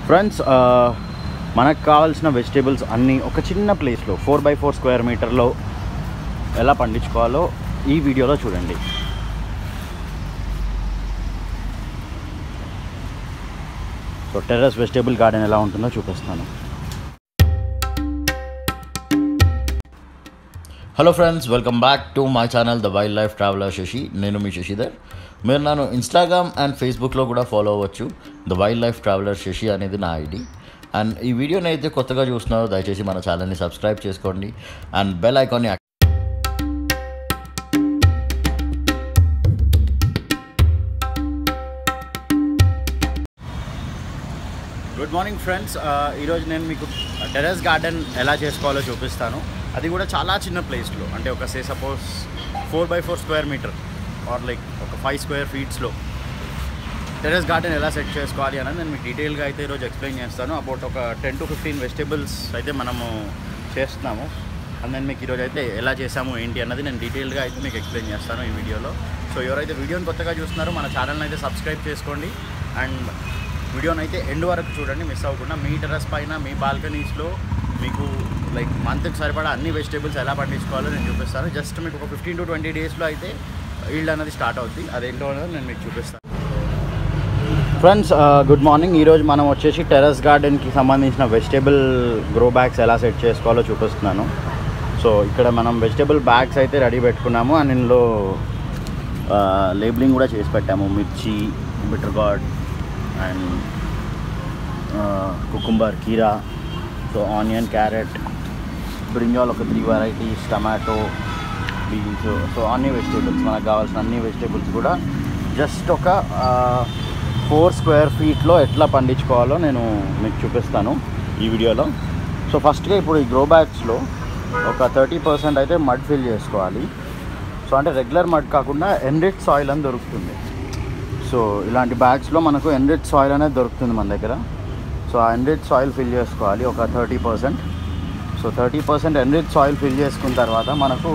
friends మనకు కావాల్సిన vegetables అన్నీ ఒక చిన్న ప్లేస్లో ఫోర్ బై ఫోర్ స్క్వేర్ మీటర్లో ఎలా పండించుకోవాలో ఈ వీడియోలో చూడండి సో టెర్రస్ వెజిటేబుల్ గార్డెన్ ఎలా ఉంటుందో చూపిస్తాను hello friends welcome back to my channel the wildlife traveller Shashi నేను మీ శశిధర్ మీరు నన్ను ఇన్స్టాగ్రామ్ అండ్ ఫేస్బుక్లో కూడా ఫాలో అవ్వచ్చు the wildlife traveller Shashi అనేది నా ఐడి అండ్ ఈ వీడియోని అయితే కొత్తగా చూస్తున్నారో దయచేసి మన ఛానల్ని సబ్స్క్రైబ్ చేసుకోండి అండ్ బెల్ ఐకాన్ని గుడ్ మార్నింగ్ ఫ్రెండ్స్ ఈరోజు నేను మీకు టెర్రస్ గార్డెన్ ఎలా చేసుకోవాలో చూపిస్తాను అది కూడా చాలా చిన్న ప్లేస్లో అంటే ఒక say suppose four by four square metre or like ఒక ఫైవ్ స్క్వేర్ ఫీట్స్లో టెర్రస్ గార్డెన్ ఎలా సెట్ చేసుకోవాలి అనేది నేను మీకు డీటెయిల్గా అయితే ఈరోజు ఎక్స్ప్లెయిన్ చేస్తాను అబౌట్ ఒక టెన్ టు ఫిఫ్టీన్ వెజిటేబుల్స్ అయితే మనము చేస్తున్నాము అండ్ నేను మీకు ఈరోజు అయితే ఎలా చేసాము ఏంటి అన్నది నేను డీటెయిల్గా అయితే మీకు ఎక్స్ప్లెయిన్ చేస్తాను ఈ వీడియోలో సో ఎవరైతే వీడియోని కొత్తగా చూస్తున్నారో మన ఛానల్ని అయితే సబ్స్క్రైబ్ చేసుకోండి అండ్ వీడియోని అయితే ఎండ్ వరకు చూడండి మిస్ అవ్వకుండా మీ టెరస్ పైన మీ బాల్కనీస్లో మీకు లైక్ మంత్కి సరిపడా అన్ని వెజిటేబుల్స్ ఎలా పండించుకోవాలో నేను చూపిస్తాను జస్ట్ మీకు ఒక ఫిఫ్టీన్ టు ట్వంటీ డేస్లో అయితే ఈల్డ్ అనేది స్టార్ట్ అవుతుంది అదేంటో అనేది నేను మీకు చూపిస్తాను ఫ్రెండ్స్ గుడ్ మార్నింగ్ ఈరోజు మనం వచ్చేసి టెర్రస్ గార్డెన్కి సంబంధించిన వెజిటేబుల్ గ్రో బ్యాగ్స్ ఎలా సెట్ చేసుకోవాలో చూపిస్తున్నాను సో ఇక్కడ మనం వెజిటేబుల్ బ్యాగ్స్ అయితే రెడీ పెట్టుకున్నాము అండ్ ఇందులో లేబులింగ్ కూడా చేసి పెట్టాము మిర్చి బిటర్ గార్డ్ అండ్ కుకుంబర్ కీరా సో ఆనియన్ క్యారెట్ బ్రింజాల్ ఒక three varieties tomato beans so అన్ని వెజిటేబుల్స్ మనకు కావాల్సిన అన్ని వెజిటేబుల్స్ కూడా జస్ట్ ఒక ఫోర్ స్క్వేర్ ఫీట్లో ఎట్లా పండించుకోవాలో నేను మీకు చూపిస్తాను ఈ వీడియోలో సో ఫస్ట్గా ఇప్పుడు ఈ గ్రో బ్యాగ్స్లో ఒక థర్టీ పర్సెంట్ అయితే మడ్ ఫిల్ చేసుకోవాలి సో అంటే రెగ్యులర్ మడ్ కాకుండా ఎంరిచ్ సాయిల్ అని దొరుకుతుంది సో ఇలాంటి బ్యాగ్స్లో మనకు ఎంరిచ్ సాయిల్ అనేది దొరుకుతుంది మన దగ్గర సో ఆ ఎంరిచ్ సాయిల్ ఫిల్ చేసుకోవాలి ఒక thirty percent so thirty percent enrich soil fill చేసుకున్న తర్వాత మనకు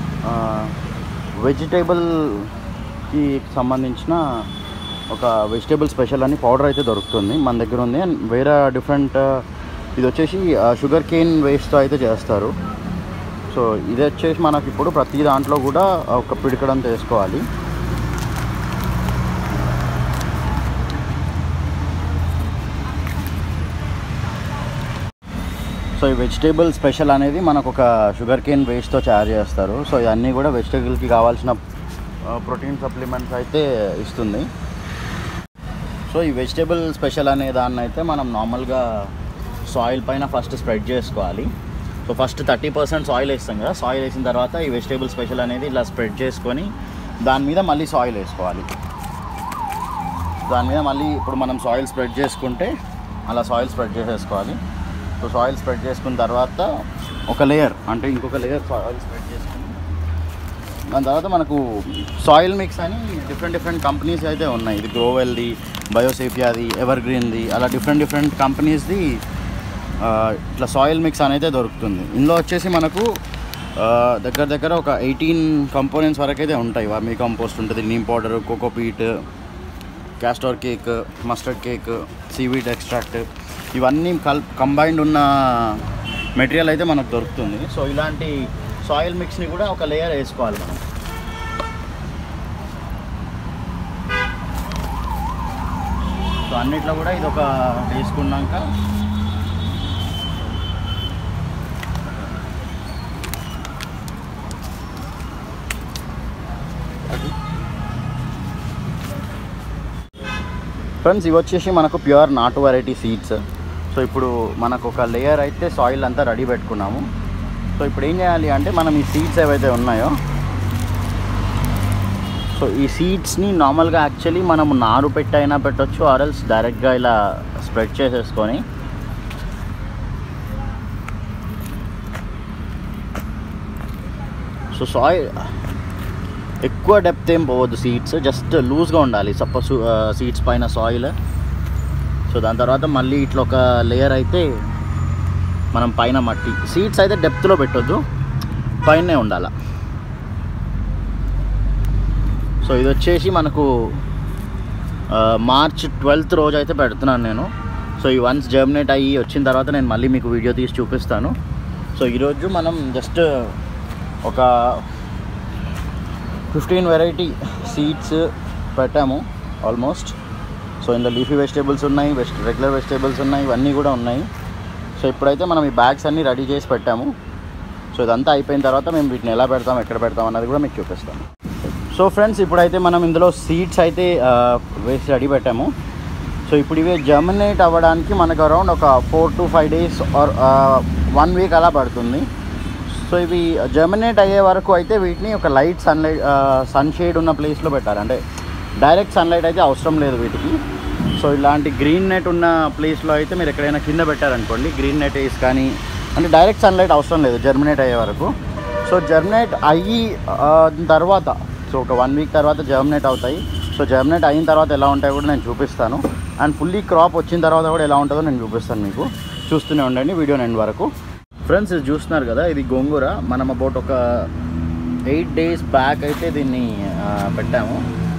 వెజిటేబుల్కి సంబంధించిన ఒక వెజిటేబుల్ స్పెషల్ అని పౌడర్ అయితే దొరుకుతుంది మన దగ్గర ఉంది అండ్ వేరే డిఫరెంట్ ఇది వచ్చేసి షుగర్ కేన్ వేస్ట్తో అయితే చేస్తారు సో ఇది వచ్చేసి మనకి ఇప్పుడు ప్రతి దాంట్లో కూడా ఒక పిడికడంతో వేసుకోవాలి సో ఈ వెజిటేబుల్ స్పెషల్ అనేది మనకు ఒక షుగర్ కేన్ వేస్ట్తో తయారు చేస్తారు సో ఇవన్నీ కూడా వెజిటేబుల్కి కావాల్సిన ప్రోటీన్ సప్లిమెంట్స్ అయితే ఇస్తుంది సో ఈ వెజిటేబుల్ స్పెషల్ అనే దాన్ని అయితే మనం నార్మల్గా సాయిల్ పైన ఫస్ట్ స్ప్రెడ్ చేసుకోవాలి so first thirty percent soil వేస్తాం కదా సాయిల్ వేసిన తర్వాత ఈ వెజిటేబుల్ స్పెషల్ అనేది ఇలా స్ప్రెడ్ చేసుకొని దాని మీద మళ్ళీ సాయిల్ వేసుకోవాలి దాని మీద మళ్ళీ ఇప్పుడు మనం సాయిల్ స్ప్రెడ్ చేసుకుంటే అలా సాయిల్ స్ప్రెడ్ చేసేసుకోవాలి సో సాయిల్ స్ప్రెడ్ చేసుకున్న తర్వాత ఒక లేయర్ అంటే ఇంకొక లేయర్ సాయిల్ స్ప్రెడ్ చేసుకుని దాని తర్వాత మనకు సాయిల్ మిక్స్ అని డిఫరెంట్ డిఫరెంట్ కంపెనీస్ అయితే ఉన్నాయి ఇది గ్రోవెల్ది బయోసేఫియాది ఎవర్ గ్రీన్ది అలా డిఫరెంట్ డిఫరెంట్ కంపెనీస్ది ఇట్లా సాయిల్ మిక్స్ అనేది దొరుకుతుంది ఇందులో వచ్చేసి మనకు దగ్గర దగ్గర ఒక ఎయిటీన్ కంపోనెంట్స్ వరకు అయితే ఉంటాయి వర్మీ కంపోస్ట్ ఉంటుంది neem powder cocopeat castor cake mustard cake seaweed extract ఇవన్నీ కల్ కంబైన్డ్ ఉన్న మెటీరియల్ అయితే మనకు దొరుకుతుంది సో ఇలాంటి సాయిల్ మిక్స్ని కూడా ఒక లేయర్ వేసుకోవాలి మనం సో అన్నిట్లో కూడా ఇది ఒక వేసుకున్నాక ఫ్రెండ్స్ ఇవి వచ్చేసి మనకు ప్యూర్ నాటు వెరైటీ సీడ్స్ సో ఇప్పుడు మనకు ఒక లేయర్ అయితే సాయిల్ అంతా రెడీ పెట్టుకున్నాము సో ఇప్పుడు ఏం చేయాలి అంటే మనం ఈ సీడ్స్ ఏవైతే ఉన్నాయో సో ఈ సీడ్స్ని నార్మల్గా యాక్చువల్లీ మనం నారు పెట్టైనా పెట్టొచ్చు ఆర్ఎల్స్ డైరెక్ట్గా ఇలా స్ప్రెడ్ చేసేసుకొని సో సాయిల్ ఎక్కువ డెప్త్ ఏం పోవద్దు సీడ్స్ జస్ట్ లూజ్గా ఉండాలి సపోజ్ సీడ్స్ పైన సాయిల్ సో దాని తర్వాత మళ్ళీ ఇట్లా ఒక లేయర్ అయితే మనం పైన మట్టి సీడ్స్ అయితే డెప్త్లో పెట్టొద్దు పైనే ఉండాలి సో ఇది వచ్చేసి మనకు ఆ, మార్చ్ ట్వెల్త్ రోజు అయితే పెడుతున్నాను నేను సో ఈ వన్స్ జర్మినేట్ అయ్యి వచ్చిన తర్వాత నేను మళ్ళీ మీకు వీడియో తీసి చూపిస్తాను సో ఈరోజు మనం జస్ట్ ఒక ఫిఫ్టీన్ వెరైటీ సీడ్స్ పెట్టాము ఆల్మోస్ట్ సో ఇందులో లీఫీ వెజిటేబుల్స్ ఉన్నాయి వెస్ట్ రెగ్యులర్ వెజిటేబుల్స్ ఉన్నాయి ఇవన్నీ కూడా ఉన్నాయి సో ఇప్పుడైతే మనం ఈ బ్యాగ్స్ అన్నీ రెడీ చేసి పెట్టాము సో ఇదంతా అయిపోయిన తర్వాత మేము వీటిని ఎలా పెడతాం ఎక్కడ పెడతాం అన్నది కూడా మీకు చూపిస్తాము సో ఫ్రెండ్స్ ఇప్పుడైతే మనం ఇందులో సీడ్స్ అయితే ఆ, వేసి రెడీ పెట్టాము సో ఇప్పుడు ఇవి జర్మినేట్ అవ్వడానికి మనకు అరౌండ్ ఒక four to five days or one week అలా పడుతుంది సో ఇవి జర్మినేట్ అయ్యే వరకు అయితే వీటిని ఒక లైట్ సన్లైట్ సన్ షేడ్ ఉన్న ప్లేస్లో పెట్టాలి అంటే డైరెక్ట్ సన్లైట్ అయితే అవసరం లేదు వీటికి సో ఇలాంటి గ్రీన్ నెట్ ఉన్న ప్లేస్లో అయితే మీరు ఎక్కడైనా కింద పెట్టారనుకోండి గ్రీన్ నెట్ వేసి కానీ అంటే డైరెక్ట్ సన్లైట్ అవసరం లేదు జర్మినేట్ అయ్యే వరకు సో జర్మినేట్ అయ్యి ఆ, తర్వాత సో ఒక వన్ వీక్ తర్వాత జర్మినేట్ అవుతాయి సో జర్మినేట్ అయిన తర్వాత ఎలా ఉంటాయో కూడా నేను చూపిస్తాను అండ్ ఫుల్లీ క్రాప్ వచ్చిన తర్వాత కూడా ఎలా ఉంటుందో నేను చూపిస్తాను మీకు చూస్తూనే ఉండండి వీడియో ఎండ్ వరకు ఫ్రెండ్స్ ఇది చూస్తున్నారు కదా ఇది గోంగూర మనం అబౌట్ ఒక ఎయిట్ డేస్ బ్యాక్ అయితే దీన్ని ఆ, పెట్టాము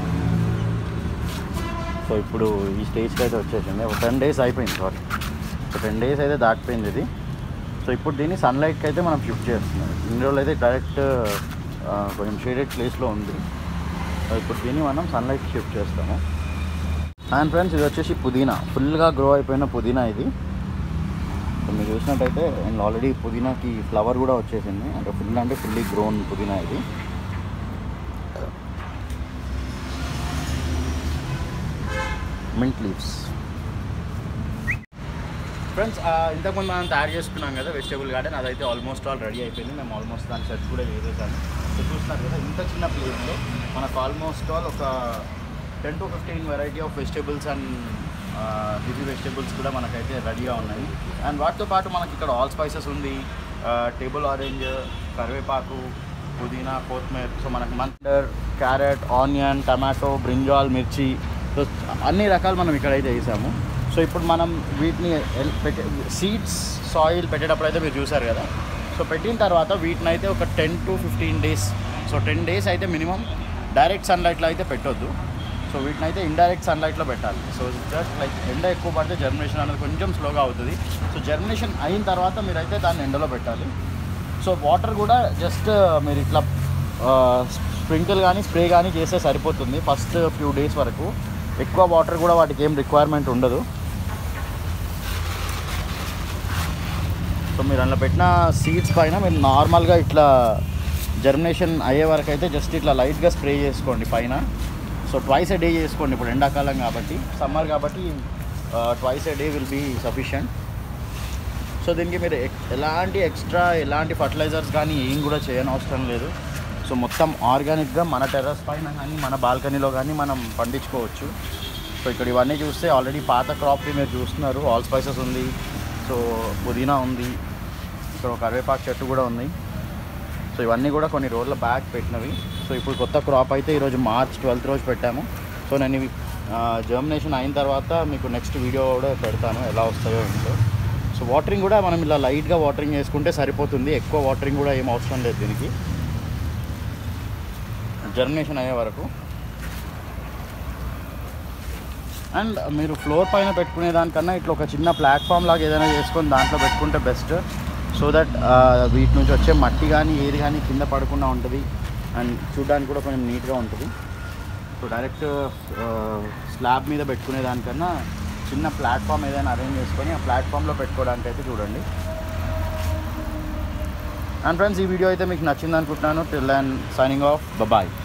సో ఇప్పుడు ఈ స్టేజ్కి అయితే వచ్చేసింది ఒక టెన్ డేస్ అయిపోయింది సారీ సో టెన్ డేస్ అయితే దాటిపోయింది ఇది సో ఇప్పుడు దీన్ని సన్లైట్కి అయితే మనం షిఫ్ట్ చేస్తున్నాం ఇన్ని రోజులు అయితే డైరెక్ట్ ఆ, కొంచెం షేడెడ్ ప్లేస్లో ఉంది సో ఇప్పుడు దీన్ని మనం సన్లైట్కి షిఫ్ట్ చేస్తాము అండ్ ఫ్రెండ్స్ ఇది వచ్చేసి పుదీనా ఫుల్గా గ్రో అయిపోయిన పుదీనా ఇది సో మీరు చూసినట్టయితే అండ్ ఆల్రెడీ పుదీనాకి ఫ్లవర్ కూడా వచ్చేసింది అంటే ఫుల్ అంటే ఫుల్లీ గ్రోన్ పుదీనా ఇది మింట్ లీవ్స్ ఫ్రెండ్స్ ఇంతకుముందు మనం తయారు చేసుకున్నాం కదా వెజిటేబుల్ గార్డెన్ అదైతే ఆల్మోస్ట్ ఆల్ రెడీ అయిపోయింది మేము ఆల్మోస్ట్ దాని సెట్ కూడా వేసేసాము సో చూస్తున్నారు కదా ఇంత చిన్న ప్లేస్లో మనకు ఆల్మోస్ట్ ఆల్ ఒక ten to fifteen variety of vegetables and leafy vegetables కూడా మనకైతే రెడీగా ఉన్నాయి అండ్ వాటితో పాటు మనకి ఇక్కడ ఆల్ స్పైసెస్ ఉంది టేబుల్ ఆరెంజ్ కరివేపాకు పుదీనా కొత్తిమీర సో మనకి మండర్ క్యారెట్ ఆనియన్ టమాటో బ్రింజాల్ మిర్చి సో అన్ని రకాలు మనం ఇక్కడైతే వేసాము సో ఇప్పుడు మనం వీటిని ఎల్- పెట్టే సీడ్స్ సాయిల్ పెట్టేటప్పుడు అయితే మీరు చూసారు కదా సో పెట్టిన తర్వాత వీటిని అయితే ఒక ten to fifteen days so ten days అయితే మినిమం డైరెక్ట్ సన్లైట్లో అయితే పెట్టొద్దు సో వీటిని అయితే ఇండైరెక్ట్ సన్లైట్లో పెట్టాలి సో జస్ట్ లైక్ ఎండ ఎక్కువ పడితే జర్మినేషన్ అనేది కొంచెం స్లోగా అవుతుంది సో జర్మినేషన్ అయిన తర్వాత మీరైతే దాన్ని ఎండలో పెట్టాలి సో వాటర్ కూడా జస్ట్ మీరు ఇట్లా స్ప్రింకిల్ కానీ స్ప్రే కానీ చేస్తే సరిపోతుంది ఫస్ట్ ఫ్యూ డేస్ వరకు ఎక్కువ వాటర్ కూడా వాటికి ఏం రిక్వైర్మెంట్ ఉండదు సో మీరు అందులో పెట్టిన సీడ్స్ పైన మీరు నార్మల్గా ఇట్లా జర్మినేషన్ అయ్యే వరకు అయితే జస్ట్ ఇట్లా లైట్గా స్ప్రే చేసుకోండి పైన సో ట్వైస్ ఏ డే చేసుకోండి ఇప్పుడు ఎండాకాలం కాబట్టి సమ్మర్ కాబట్టి twice a day will be sufficient so దీనికి మీరు ఎక్- ఎలాంటి ఎక్స్ట్రా ఎలాంటి ఫర్టిలైజర్స్ కానీ ఏం కూడా చేయనవసరం లేదు సో మొత్తం ఆర్గానిక్గా మన టెర్రస్ పైన కానీ మన బాల్కనీలో కానీ మనం పండించుకోవచ్చు సో ఇక్కడ ఇవన్నీ చూస్తే ఆల్రెడీ పాత క్రాప్కి మీరు చూస్తున్నారు ఆల్ స్పైసెస్ ఉంది సో పుదీనా ఉంది ఇక్కడ ఒక కరివేపాకు చెట్టు కూడా ఉంది సో ఇవన్నీ కూడా కొన్ని రోజుల బ్యాక్ పెట్టినవి సో ఇప్పుడు కొత్త క్రాప్ అయితే ఈరోజు మార్చ్ ట్వెల్త్ రోజు పెట్టాము సో నేను ఇవి జర్మినేషన్ అయిన తర్వాత మీకు నెక్స్ట్ వీడియో కూడా పెడతాను ఎలా వస్తాయో ఏంటో సో వాటరింగ్ కూడా మనం ఇలా లైట్గా వాటరింగ్ చేసుకుంటే సరిపోతుంది ఎక్కువ వాటరింగ్ కూడా ఏం అవసరం లేదు దీనికి జర్మినేషన్ అయ్యే వరకు అండ్ మీరు ఫ్లోర్ పైన పెట్టుకునే దానికన్నా ఇట్లా ఒక చిన్న ప్లాట్ఫామ్ లాగా ఏదైనా చేసుకొని దాంట్లో పెట్టుకుంటే బెస్ట్ సో దట్ వీటి నుంచి వచ్చే మట్టి కానీ ఏది కానీ కింద పడకుండా ఉంటుంది అండ్ చూడడానికి కూడా కొంచెం నీట్గా ఉంటుంది సో డైరెక్ట్ స్లాబ్ మీద పెట్టుకునే దానికన్నా చిన్న ప్లాట్ఫామ్ ఏదైనా అరేంజ్ చేసుకొని ఆ ప్లాట్ఫామ్లో పెట్టుకోవడానికి అయితే చూడండి అండ్ ఫ్రెండ్స్ ఈ వీడియో అయితే మీకు నచ్చింది అనుకుంటున్నాను till and signing off bye